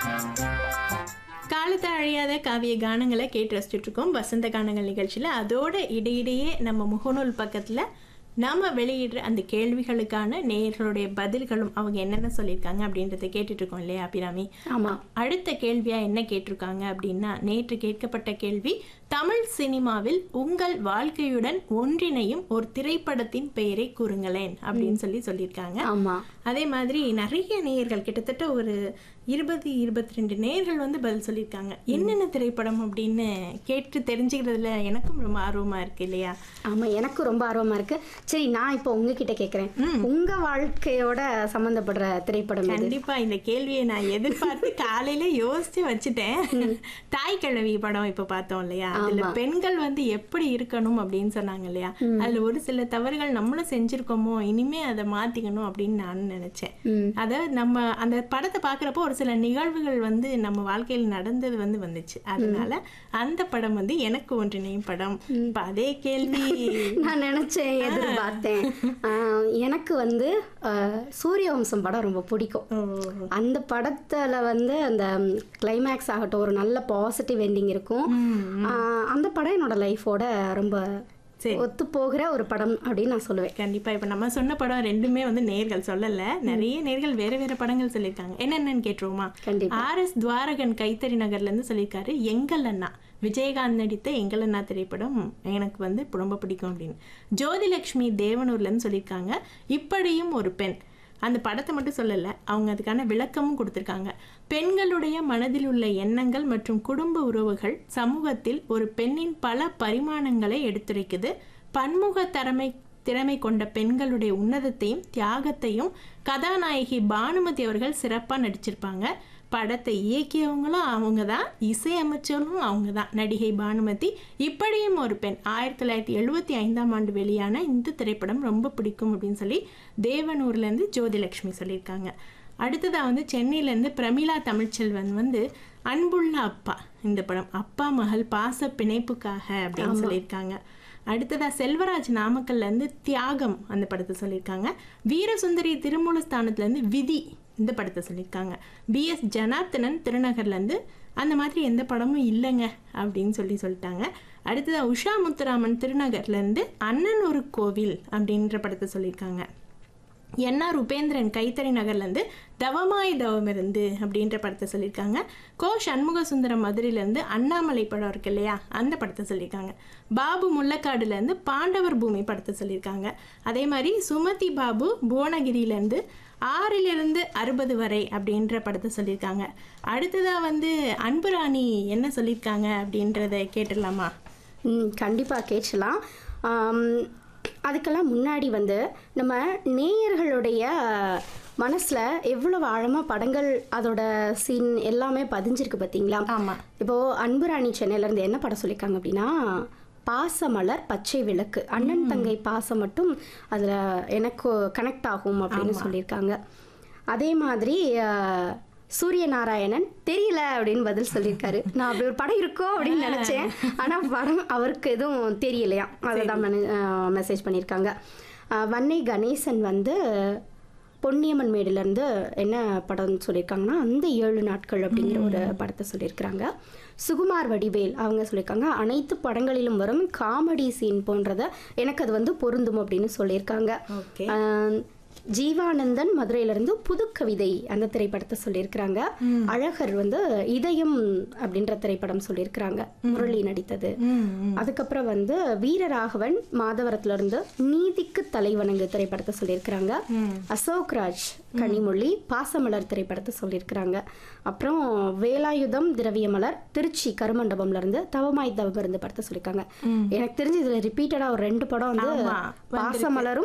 காலத்தை அழியாத காவிய கானங்களை கேட்டு ரசிச்சுட்டு இருக்கோம் வசந்த கானங்கள் நிகழ்ச்சியில் அதோட இடையிடையே நம்ம முகநூல் பக்கத்தில் நாம வெளியிடுற அந்த கேள்விகளுக்கான நேயர்களுடைய பதில்களும் அவங்க என்னென்ன சொல்லியிருக்காங்க அப்படின்றத கேட்டுட்டு இருக்கோம் இல்லையா அபிராமி ஆமா அடுத்த கேள்வியா என்ன கேட்டிருக்காங்க அப்படின்னா நேற்று கேட்கப்பட்ட கேள்வி தமிழ் சினிமாவில் உங்கள் வாழ்க்கையுடன் ஒன்றிணையும் ஒரு திரைப்படத்தின் பெயரை கூறுங்களேன் அப்படின்னு சொல்லி சொல்லியிருக்காங்க ஆமா அதே மாதிரி நிறைய நேயர்கள் கிட்டத்தட்ட ஒரு இருபது இருபத்தி ரெண்டு நேயர்கள் வந்து பதில் சொல்லியிருக்காங்க என்னென்ன திரைப்படம் அப்படின்னு கேட்டு தெரிஞ்சுக்கிறதுல எனக்கும் ரொம்ப ஆர்வமா இருக்கு இல்லையா ஆமா எனக்கு ரொம்ப ஆர்வமா இருக்கு சரி நான் இப்போ உங்ககிட்ட கேக்குறேன் உங்க வாழ்க்கையோட சம்பந்தப்படுற திரைப்படம் எது கண்டிப்பா இந்த கேள்வியை நான் எதிர்பார்த்து காலையில யோசிச்சு வச்சுட்டேன் தாய் கிழவி படம் இப்ப பார்த்தோம் இல்லையா அதுல பெண்கள் வந்து எப்படி இருக்கணும் அப்படின்னு சொன்னாங்க இல்லையா அதுல ஒரு சில தவறுகள் நம்மளும் செஞ்சிருக்கோமோ இனிமே அதை மாத்திக்கணும் அப்படின்னு நான் நினைச்சேன் ம். அத நம்ம அந்த படத்தை பாக்குறப்போ ஒரு சில நிகழ்வுகள் வந்து நம்ம வாழ்க்கையில் நடந்தது வந்து வந்துச்சு அதனால அந்த படம் வந்து எனக்கு ஒன்றிணையும் படம் இப்ப அதே கேள்வி நான் நினைச்சேன் எதிர்பார்த்தேன் ஆஹ், எனக்கு வந்து ஆஹ், சூரியவம்சம் படம் ரொம்ப பிடிக்கும் ஓ, அந்த படத்துல வந்து அந்த கிளைமேக்ஸ் ஆகட்டும் ஒரு நல்ல பாசிட்டிவ் எண்டிங் இருக்கும் ஆஹ், அந்த படம் என்னோட லைஃபோட ரொம்ப சரி. ஒத்து போகிற ஒரு படம் அப்படின்னு நான் சொல்லுவேன் கண்டிப்பா இப்ப நம்ம சொன்ன படம் ரெண்டுமே வந்து நேர்கள் சொல்லல நிறைய நேர்கள் வேற வேற படங்கள் சொல்லியிருக்காங்க என்னென்னன்னு கேட்டுருவோமா கண்டிப்பா ஆர் எஸ் துவாரகன் கைத்தறி நகர்ல இருந்து சொல்லியிருக்காரு எங்கள் அண்ணா விஜயகாந்த் நடித்த எங்கள் அண்ணா திரைப்படம் எனக்கு வந்து ரொம்ப பிடிக்கும் அப்படின்னு ஜோதிலட்சுமி தேவனூர்ல இருந்து சொல்லியிருக்காங்க இப்படியும் ஒரு பெண் அந்த படத்தை மட்டும் சொல்லல அவங்க அதுக்கான விளக்கமும் கொடுத்திருக்காங்க பெண்களுடைய மனதில் உள்ள எண்ணங்கள் மற்றும் குடும்ப உறவுகள் சமூகத்தில் ஒரு பெண்ணின் பல பரிமாணங்களை எடுத்துரைக்குது பன்முக திறமை திறமை கொண்ட பெண்களுடைய உன்னதத்தையும் தியாகத்தையும் கதாநாயகி பானுமதி அவர்கள் சிறப்பாக நடிச்சிருப்பாங்க படத்தை இயக்கியவங்களும் அவங்க தான் இசையமைச்சரும் அவங்க தான் நடிகை பானுமதி இப்படியும் ஒரு பெண் ஆயிரத்தி தொள்ளாயிரத்தி எழுபத்தி ஐந்தாம் ஆண்டு வெளியான இந்த திரைப்படம் ரொம்ப பிடிக்கும் அப்படின்னு சொல்லி தேவனூர்லேருந்து ஜோதிலட்சுமி சொல்லியிருக்காங்க அடுத்ததாக வந்து சென்னையிலேருந்து பிரமிளா தமிழ்ச்செல்வன் வந்து அன்புள்ள அப்பா இந்த படம் அப்பா மகள் பாச பிணைப்புக்காக அப்படின்னு சொல்லியிருக்காங்க அடுத்ததா செல்வராஜ் நாமக்கல்ல இருந்து தியாகம் அந்த படத்தை சொல்லியிருக்காங்க வீரசுந்தரி திருமூலஸ்தானத்துல இருந்து விதி இந்த படத்தை சொல்லியிருக்காங்க பிஎஸ் ஜனார்த்தனன் திருநகர்ல இருந்து அந்த மாதிரி எந்த படமும் இல்லைங்க அப்படின்னு சொல்லி சொல்லிட்டாங்க அடுத்ததா உஷா முத்துராமன் திருநகர்ல இருந்து அண்ணன் ஒரு கோவில் அப்படின்ற படத்தை சொல்லியிருக்காங்க என்ஆர் உபேந்திரன் கைத்தறி நகர்லேருந்து தவமாய் தவமிருந்து அப்படின்ற படத்தை சொல்லியிருக்காங்க கோ சண்முக சுந்தரம் மதுரையிலேருந்து அண்ணாமலை படம் இருக்கு இல்லையா அந்த படத்தை சொல்லியிருக்காங்க பாபு முள்ளக்காடுலேருந்து பாண்டவர் பூமி படத்தை சொல்லியிருக்காங்க அதே மாதிரி சுமதி பாபு புவனகிரியிலேருந்து ஆறிலிருந்து அறுபது வரை அப்படின்ற படத்தை சொல்லியிருக்காங்க அடுத்ததாக வந்து அன்புராணி என்ன சொல்லியிருக்காங்க அப்படின்றத கேட்டுடலாமா ம் கண்டிப்பாக கேட்கலாம் ஆம், அதுக்கெல்லாம் முன்னாடி வந்து நம்ம நேயர்களுடைய மனசில் எவ்வளவு ஆழமாக படங்கள் அதோட சீன் எல்லாமே பதிஞ்சிருக்கு பார்த்தீங்களா ஆமாம் இப்போது அன்புராணி சென்னையிலேருந்து என்ன படம் சொல்லியிருக்காங்க அப்படின்னா பாசமலர் பச்சை விளக்கு அண்ணன் தங்கை பாசம் மட்டும் அதில் எனக்கு கனெக்ட் ஆகும் அப்படின்னு சொல்லியிருக்காங்க அதே மாதிரி அஹ், சூரிய நாராயணன் தெரியல அப்படின்னு பதில் சொல்லியிருக்காரு நான் அப்படி ஒரு படம் இருக்கோ அப்படின்னு நினச்சேன் ஆனால் படம் அவருக்கு எதுவும் தெரியலையா அதை தான் மெசேஜ் பண்ணியிருக்காங்க அஹ், வன்னை கணேசன் வந்து பொன்னியம்மன் மேடுலேருந்து என்ன படம் சொல்லியிருக்காங்கன்னா அந்த ஏழு நாட்கள் அப்படிங்கிற ஒரு படத்தை சொல்லியிருக்கிறாங்க சுகுமார் வடிவேல் அவங்க சொல்லியிருக்காங்க அனைத்து படங்களிலும் வரும் காமெடி சீன் போன்றத எனக்கு அது வந்து பொருந்தும் அப்படின்னு சொல்லியிருக்காங்க ஓகே ஆஹ் ஜீவானந்தன் மதுரையிலிருந்து புது கவிதை அந்த திரைப்படத்தை சொல்லியிருக்கிறாங்க அழகர் வந்து இதயம் அப்படின்ற திரைப்படம் சொல்லியிருக்கிறாங்க முரளி நடித்தது ம் அதுக்கப்புறம் வந்து வீரராகவன் மாதவரத்துல இருந்து நீதிக்கு தலைவணங்கு திரைப்படத்தை சொல்லியிருக்கிறாங்க அசோக் ராஜ் கனிமொழி பாசமலர் திரைப்படத்தை சொல்லியிருக்கிறாங்க அப்புறம் வேலாயுதம் திரவியமலர் திருச்சி கருமண்டபம்ல இருந்து தவமாய் தவமிருந்து படத்தை சொல்லியிருக்காங்க எனக்கு தெரிஞ்சு இதுல ரிப்பீட்டடா ஒரு ரெண்டு படம் வந்து ஆமா, பாசமலரும்